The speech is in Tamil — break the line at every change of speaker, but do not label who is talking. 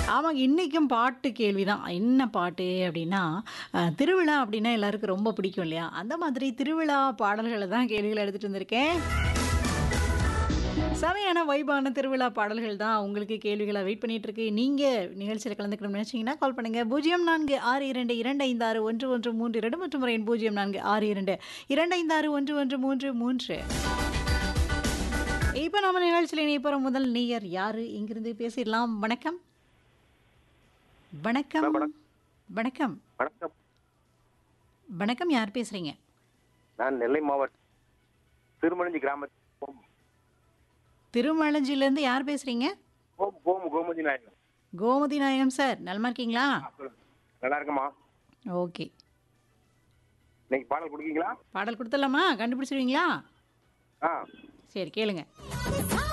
ஆமாங்க. இன்னைக்கும் பாட்டு கேள்வி தான். என்ன பாட்டு அப்டின்னா, அ திருவிழா அப்டின்னா எல்லாருக்கும் ரொம்ப பிடிக்கும் இல்லையா? அந்த மாதிரி திருவிழா பாடல்கள தான் கேள்விகள எடுத்துட்டு வந்திருக்கேன். செமையான வைபான திருவிழா பாடல்கள் தான் உங்களுக்கு கேள்விகளா வெயிட் பண்ணிட்டு இருக்கு. நீங்க நிகழ்ச்சியில கலந்துக்கணும்னு நினைச்சீங்கன்னா, கால் பண்ணுங்க. 0462256113 மற்றும் ஒரு எண் 0462256113. இப்ப நம்ம நிகழ்ச்சியில இணைய போற முதல் நேயர் யாரு? எங்கிருந்து பேசிடலாம்? வணக்கம். வணக்கம்.
ஹலோ வணக்கம்.
வணக்கம்.
வணக்கம்.
வணக்கம். யார் பேசுறீங்க?
நான் நெல்லை மாவட்டம் திருமணஞ்சி கிராம கோம்
திருமலஞ்சிலேருந்து யார் பேசுறீங்க?
கோம் கோம் கோமதி நாயகம்.
கோமதி நாயகம் சார். நலமா இருக்கீங்களா?
நல்லா இருக்கமா?
ஓகே.
இன்னைக்கு பாடல் குடுக்கீங்களா?
பாடல் குடுத்துடலாமா? கண்டுபிடிச்சிருவீங்களா?
ஆ.
சரி கேளுங்க.